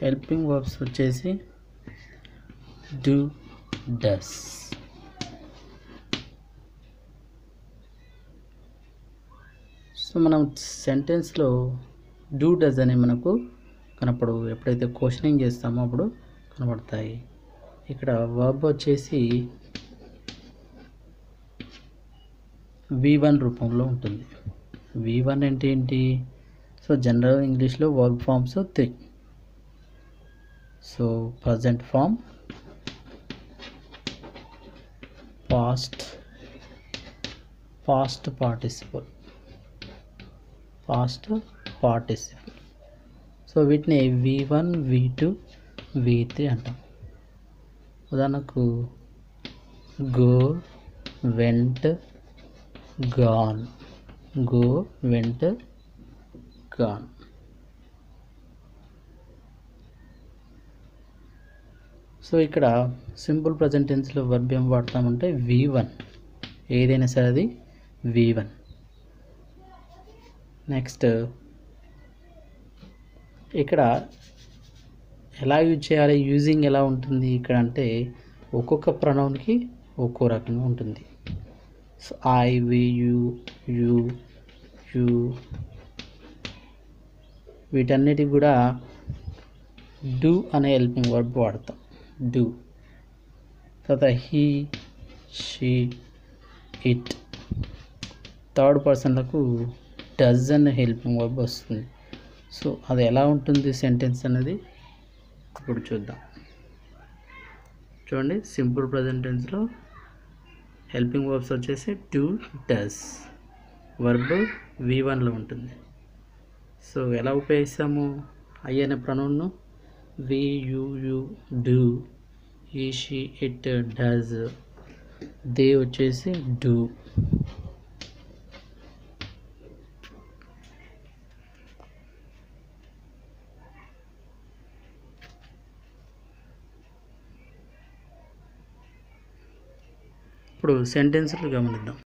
helping verbs వచ్చేసి do does so మనం సెంటెన్స్లో డూ డస్ అని మనకు కనపడు ఎప్పుడైతే క్వశ్చనింగ్ చేస్తామో అప్పుడు కనపడతాయి ఇక్కడ వర్బ్ వచ్చేసి వి వన్ రూపంలో ఉంటుంది వి వన్ అంటే ఏంటి సో జనరల్ ఇంగ్లీష్లో verb forms three so present form past past participle past participle so వీటిని V one V two V three అంటాం ఉదాహరణకు go went gone go went gone so ఇక్కడ సింపుల్ ప్రజెంట్ టెన్స్లో వర్బ్ ఏం వాడతామంటే వి వన్ ఏదైనా సరే అది వి వన్ నెక్స్ట్ ఇక్కడ ఎలా యూజ్ చేయాలి యూజింగ్ ఎలా ఉంటుంది ఇక్కడ అంటే ఒక్కొక్క ప్రణౌన్కి ఒక్కో రకంగా ఉంటుంది so I we you you you వీటన్నిటికి కూడా డూ అనే హెల్పింగ్ వర్బ్ వాడతాం డూ తర్వాత హీ షీ ఇట్ థర్డ్ పర్సన్లకు డజ్ అనే హెల్పింగ్ వర్బ్ వస్తుంది సో అది ఎలా ఉంటుంది సెంటెన్స్ అనేది ఇప్పుడు చూద్దాం చూడండి సింపుల్ ప్రజెంట్ టెన్స్లో హెల్పింగ్ వర్బ్స్ వచ్చేసి టు డస్ వర్బ్ వి వన్లో ఉంటుంది సో ఎలా ఉపయోగిస్తాము ఐ అనే ప్రణౌన్ను we you you do he she it does they వచ్చేసి డూ ఇప్పుడు సెంటెన్స్లు గమనిద్దాం